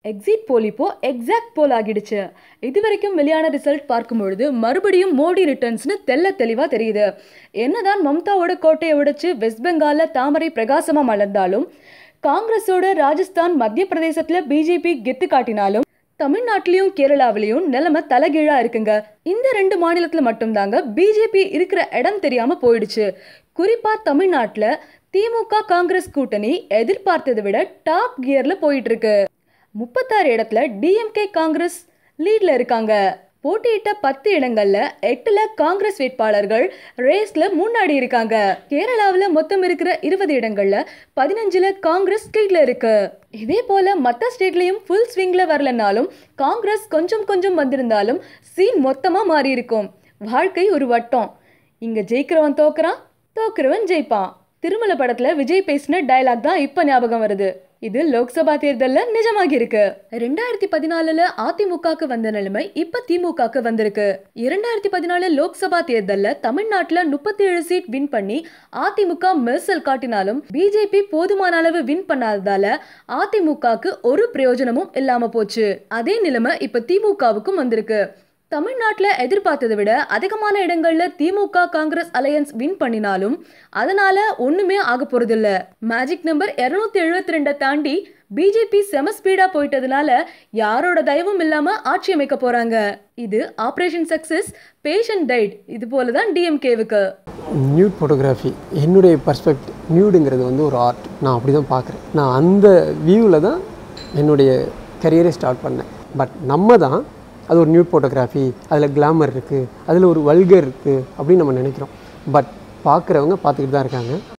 exit போல் இப்போ exact போல் ஆகிடுச்சு இது வரைக்கும் வெளியான ரிசல்ட் பார்க்கும் பொழுது மறுபடியும் மோடி ரிட்டர்ன்ஸ்னு தெல்ல தெளிவாக தெரியுது என்னதான் மம்தாவோட கோட்டையை உடைச்சு வெஸ்ட் பெங்காலில் தாமரை பிரகாசமாக மலர்ந்தாலும் காங்கிரஸோட ராஜஸ்தான் மத்திய பிரதேசத்தில் பிஜேபி கெத்து காட்டினாலும் தமிழ்நாட்டிலையும் கேரளாவிலையும் நிலைமை தலைகீழா இருக்குங்க இந்த ரெண்டு மாநிலத்துல மட்டும்தாங்க பிஜேபி இருக்கிற இடம் தெரியாம போயிடுச்சு குறிப்பா தமிழ்நாட்டுல திமுக காங்கிரஸ் கூட்டணி எதிர்பார்த்ததை விட டாப் கியர்ல போயிட்டு இருக்கு முப்பத்தாறு இடத்துல டிஎம்கே காங்கிரஸ் லீட்ல இருக்காங்க போட்டியிட்ட பத்து இடங்கள்ல எட்டுல காங்கிரஸ் வேட்பாளர்கள் ரேஸ்ல முன்னாடி இருக்காங்க கேரளாவில் மொத்தம் இருக்கிற இருபது இடங்கள்ல பதினஞ்சுல காங்கிரஸ் லீட்ல இருக்கு இதே போல மற்ற ஸ்டேட்லயும் ஃபுல் ஸ்விங்ல வரலனாலும் காங்கிரஸ் கொஞ்சம் கொஞ்சம் வந்திருந்தாலும் சீன் மொத்தமா மாறி இருக்கும் வாழ்க்கை ஒரு வட்டம் இங்க ஜெயிக்கிறவன் தோக்குறான் தோக்குறவன் ஜெயிப்பான் திருமல படத்துல விஜய் பேசின டயலாக் தான் இப்ப ஞாபகம் வருது இது லோக்சபா தேர்தல்ல நிஜமாகி இருக்கு ரெண்டாயிரத்தி பதினாலுல அதிமுகக்கு வந்த நிலைமை இப்ப திமுகக்கு வந்திருக்கு இரண்டாயிரத்தி பதினாலு லோக்சபா தேர்தல்ல தமிழ்நாட்டுல முப்பத்தி ஏழு சீட் வின் பண்ணி அதிமுக மெர்சல் காட்டினாலும் பிஜேபி போதுமான அளவு வின் பண்ணாததால அதிமுகக்கு ஒரு பிரயோஜனமும் இல்லாம போச்சு அதே நிலைமை இப்ப திமுகவுக்கும் வந்திருக்கு தமிழ்நாட்டில் எதிர்பார்த்ததை விட அதிகமான இடங்கள்ல திமுக காங்கிரஸ் அலையன்ஸ் வின் பண்ணினாலும் அதனால ஒண்ணுமே ஆக போறதில்ல மேஜிக் நம்பர் இருநூத்தி எழுபத்தி ரெண்டை தாண்டி பிஜேபி செம ஸ்பீடா போயிட்டதுனால யாரோட தயவும் இல்லாம ஆட்சி அமைக்க போறாங்க இது ஆபரேஷன் சக்சஸ் பேஷண்ட் டைட் இது போல தான் டிஎம்கேவுக்கு நியூட் ஃபோட்டோகிராஃபி என்னுடைய பர்ஸ்பெக்ட் நியூடுங்கிறது வந்து ஒரு ஆர்ட் நான் அப்படி தான் பார்க்குறேன் நான் அந்த வியூவில் தான் என்னுடைய கரியரை ஸ்டார்ட் பண்ணேன் பட் நம்ம தான் அது ஒரு நியூட் ஃபோட்டோகிராஃபி அதில் கிளாமர் இருக்குது அதில் ஒரு வல்கர் இருக்குது அப்படின்னு நம்ம நினைக்கிறோம் பட் பார்க்குறவங்க பார்த்துக்கிட்டு தான் இருக்காங்க